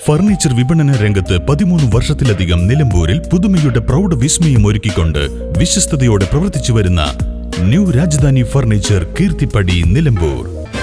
furniture വിപണന രംഗത്ത് പതിമൂന്ന് വർഷത്തിലധികം നിലമ്പൂരിൽ പുതുമയുടെ പ്രൗഢ വിസ്മയം ഒരുക്കിക്കൊണ്ട് വിശ്വസ്തയോടെ പ്രവർത്തിച്ചു വരുന്ന ന്യൂ രാജധാനി ഫർണിച്ചർ കീർത്തിപ്പടി നിലമ്പൂർ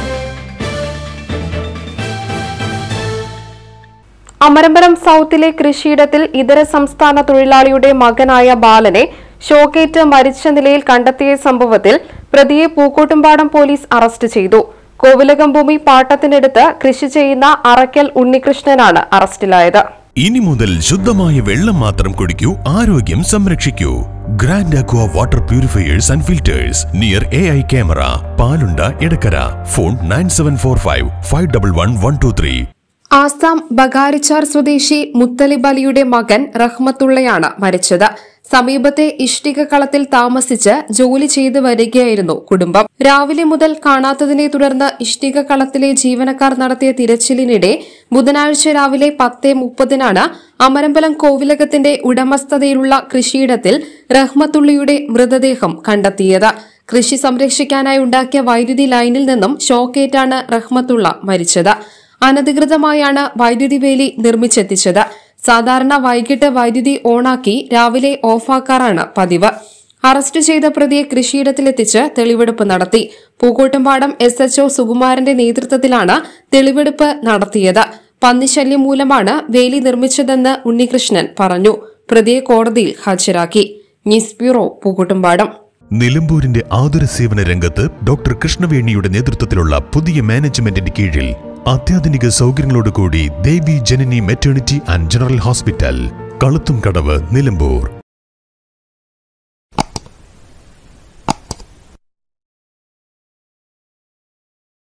അമരമ്പലം സൗത്തിലെ കൃഷിയിടത്തിൽ ഇതര സംസ്ഥാന തൊഴിലാളിയുടെ മകനായ ബാലനെ ഷോക്കേറ്റ് മരിച്ച നിലയിൽ കണ്ടെത്തിയ സംഭവത്തിൽ പ്രതിയെ പൂക്കോട്ടുംപാടം പോലീസ് അറസ്റ്റ് ചെയ്തു കോവിലകം ഭൂമി പാട്ടത്തിനെടുത്ത് കൃഷി ചെയ്യുന്ന അറയ്ക്കൽ ഉണ്ണികൃഷ്ണനാണ് അറസ്റ്റിലായത് ഇനി മുതൽ ശുദ്ധമായ വെള്ളം മാത്രം കുടിക്കൂ ആരോഗ്യം സംരക്ഷിക്കൂ grand aqua water purifiers and filters near A I camera Palunda Edakkara phone nine seven four five five double one one two three Assam Bagaricharr സ്വദേശി മുത്തലിബ് അലിയുടെ മകൻ റഹ്മത്തുള്ളയാണ് മരിച്ചത് സമീപത്തെ ഇഷ്ടിക കളത്തിൽ താമസിച്ച് ജോലി ചെയ്തു വരികയായിരുന്നു കുടുംബം രാവിലെ മുതൽ കാണാത്തതിനെ തുടർന്ന് ഇഷ്ടിക കളത്തിലെ ജീവനക്കാർ നടത്തിയ തിരച്ചിലിനിടെ ബുധനാഴ്ച രാവിലെ പത്ത് മുപ്പതിനാണ് അമരമ്പലം കോവിലകത്തിന്റെ ഉടമസ്ഥതയിലുള്ള കൃഷിയിടത്തിൽ റഹ്മത്തുള്ളിയുടെ മൃതദേഹം കണ്ടെത്തിയത് കൃഷി സംരക്ഷിക്കാനായി ഉണ്ടാക്കിയ വൈദ്യുതി ലൈനിൽ നിന്നും ഷോക്കേറ്റാണ് റഹ്മത്തുള്ള മരിച്ചത് അനധികൃതമായാണ് വൈദ്യുതി വേലി നിർമ്മിച്ചെത്തിച്ചത് സാധാരണ വൈകിട്ട് വൈദ്യുതി ഓണാക്കി രാവിലെ ഓഫാക്കാറാണ് പതിവ് അറസ്റ്റ് ചെയ്ത പ്രതിയെ കൃഷിയിടത്തിലെത്തിച്ച് തെളിവെടുപ്പ് നടത്തി പൂക്കോട്ടുംപാടം എസ് എച്ച്ഒ സുകുമാരന്റെ നേതൃത്വത്തിലാണ് തെളിവെടുപ്പ് നടത്തിയത് പന്നിശല്യം മൂലമാണ് വേലി നിർമ്മിച്ചതെന്ന് ഉണ്ണികൃഷ്ണൻ പറഞ്ഞു പ്രതിയെ കോടതിയിൽ ഹാജരാക്കി ന്യൂസ് ബ്യൂറോ പൂക്കോട്ടുംപാടം നിലമ്പൂരിന്റെ ആതുര സേവന രംഗത്ത് ഡോക്ടർ കൃഷ്ണവേണിയുടെ നേതൃത്വത്തിലുള്ള പുതിയ മാനേജ്മെന്റിന്റെ കീഴിൽ അത്യാധുനിക സൗകര്യങ്ങളോടുകൂടി Devi Janani maternity and general hospital കളുത്തും കടവ് നിലമ്പൂർ